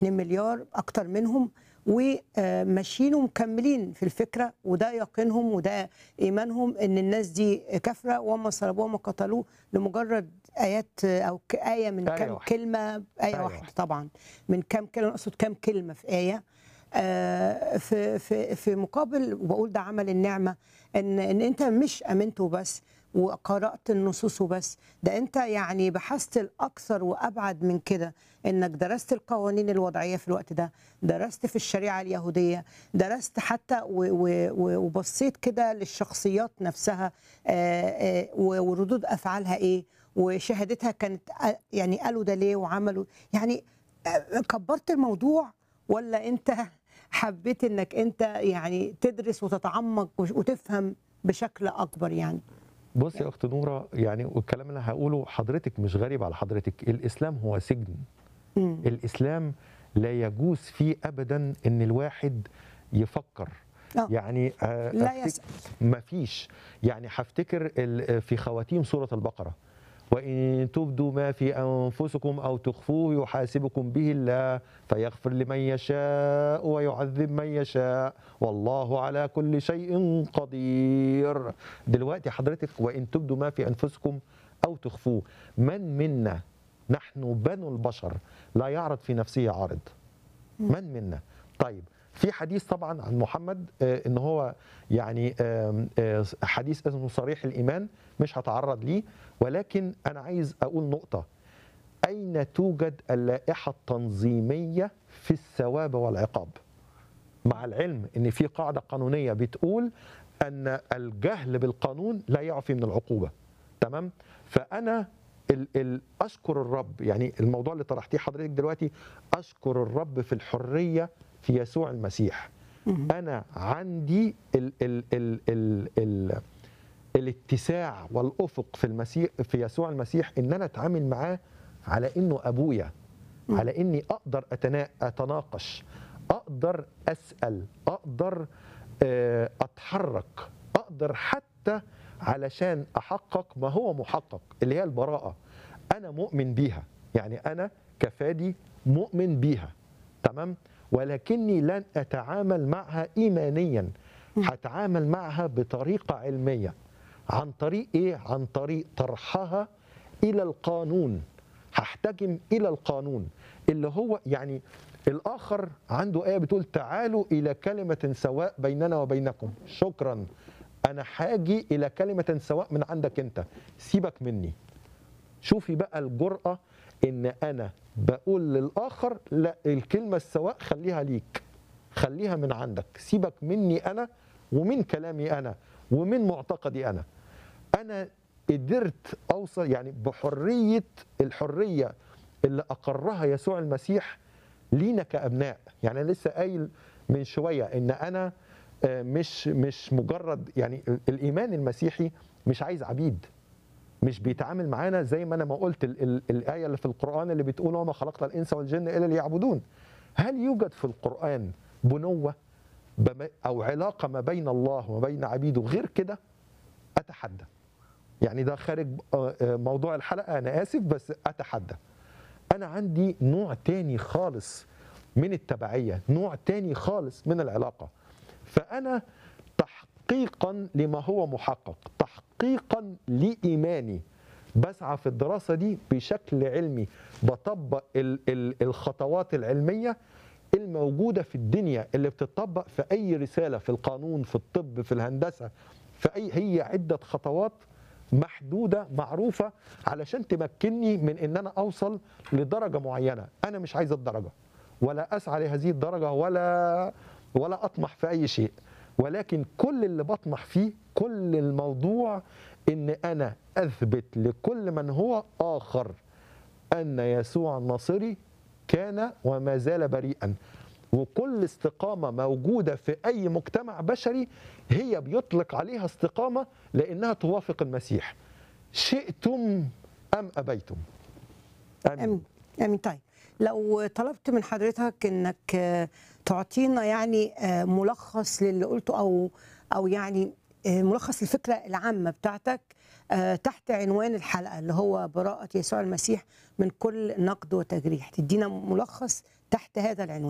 2 مليار اكتر منهم وماشيين ومكملين في الفكره وده يقينهم وده ايمانهم ان الناس دي كافره وما صلبوه وما قتلوه لمجرد ايات او ك- ايه من آية كام واحدة. كلمه ايه آية واحده واحدة. طبعا من كام كلمه اقصد كام كلمه في ايه آه، في في في مقابل وبقول ده عمل النعمه ان ان انت مش امنت وبس وقرات النصوص وبس ده انت يعني بحثت الاكثر وابعد من كده انك درست القوانين الوضعيه في الوقت ده درست في الشريعه اليهوديه درست حتى و- و- و- وبصيت كده للشخصيات نفسها آه، آه، و- وردود افعالها ايه وشهادتها كانت آه، يعني قالوا ده ليه وعملوا يعني آه، كبرت الموضوع ولا انت حبيت انك انت يعني تدرس وتتعمق وش- وتفهم بشكل اكبر يعني بص يا اخت نوره يعني والكلام اللي هقوله حضرتك مش غريب على حضرتك الاسلام هو سجن مم. الاسلام لا يجوز فيه ابدا ان الواحد يفكر آه. يعني آه، لا أفتك- يسأل. مفيش يعني هفتكر ال- في خواتيم سوره البقره وإن تبدوا ما في أنفسكم أو تخفوه يحاسبكم به الله فيغفر لمن يشاء ويعذب من يشاء والله على كل شيء قدير دلوقتي حضرتك وإن تبدوا ما في أنفسكم أو تخفوه من منا نحن بنو البشر لا يعرض في نفسه عارض من منا طيب في حديث طبعا عن محمد آه، ان هو يعني آم، آه، حديث اسمه صريح الايمان مش هتعرض ليه ولكن انا عايز اقول نقطه اين توجد اللائحه التنظيميه في الثواب والعقاب مع العلم ان في قاعده قانونيه بتقول ان الجهل بالقانون لا يعفي من العقوبه تمام فانا ال ال اشكر الرب يعني الموضوع اللي طرحتيه حضرتك دلوقتي اشكر الرب في الحريه في يسوع المسيح انا عندي ال ال ال ال ال الاتساع والافق في المسيح في يسوع المسيح ان انا اتعامل معاه على انه ابويا على اني اقدر أتنا... اتناقش اقدر اسال اقدر آه، اتحرك اقدر حتى علشان احقق ما هو محقق اللي هي البراءه انا مؤمن بيها يعني انا كفادي مؤمن بيها تمام ولكني لن اتعامل معها ايمانيا هتعامل معها بطريقه علميه عن طريق ايه عن طريق طرحها الى القانون هحتكم الى القانون اللي هو يعني الاخر عنده ايه بتقول تعالوا الى كلمه سواء بيننا وبينكم شكرا انا هاجي الى كلمه سواء من عندك انت سيبك مني شوفي بقى الجرأة إن أنا بقول للآخر لا الكلمة السواء خليها ليك خليها من عندك سيبك مني أنا ومن كلامي أنا ومن معتقدي أنا أنا قدرت أوصل يعني بحرية الحرية اللي أقرها يسوع المسيح لينا كأبناء يعني أنا لسه قايل من شوية إن أنا آه، مش مش مجرد يعني ال- الإيمان المسيحي مش عايز عبيد مش بيتعامل معانا زي ما انا ما قلت ال ال الايه اللي في القران اللي بتقول وما خلقت الانس والجن الا ليعبدون هل يوجد في القران بنوه بم- او علاقه ما بين الله وما بين عبيده غير كده اتحدى يعني ده خارج آه، آه، موضوع الحلقه انا اسف بس اتحدى انا عندي نوع تاني خالص من التبعيه نوع تاني خالص من العلاقه فانا تحقيقا لما هو محقق تحقيقا لايماني بسعى في الدراسه دي بشكل علمي بطبق ال ال الخطوات العلميه الموجوده في الدنيا اللي بتطبق في اي رساله في القانون في الطب في الهندسه في اي هي عده خطوات محدوده معروفه علشان تمكنني من ان انا اوصل لدرجه معينه انا مش عايز الدرجه ولا اسعى لهذه الدرجه ولا ولا اطمح في اي شيء ولكن كل اللي بطمح فيه كل الموضوع ان انا اثبت لكل من هو اخر ان يسوع الناصري كان وما زال بريئا وكل استقامه موجوده في اي مجتمع بشري هي بيطلق عليها استقامه لانها توافق المسيح شئتم ام ابيتم امين امين امين طيب لو طلبت من حضرتك انك آه، تعطينا يعني آه، ملخص للي قلته او او يعني آه، ملخص الفكره العامه بتاعتك آه، تحت عنوان الحلقه اللي هو براءه يسوع المسيح من كل نقد وتجريح تدينا ملخص تحت هذا العنوان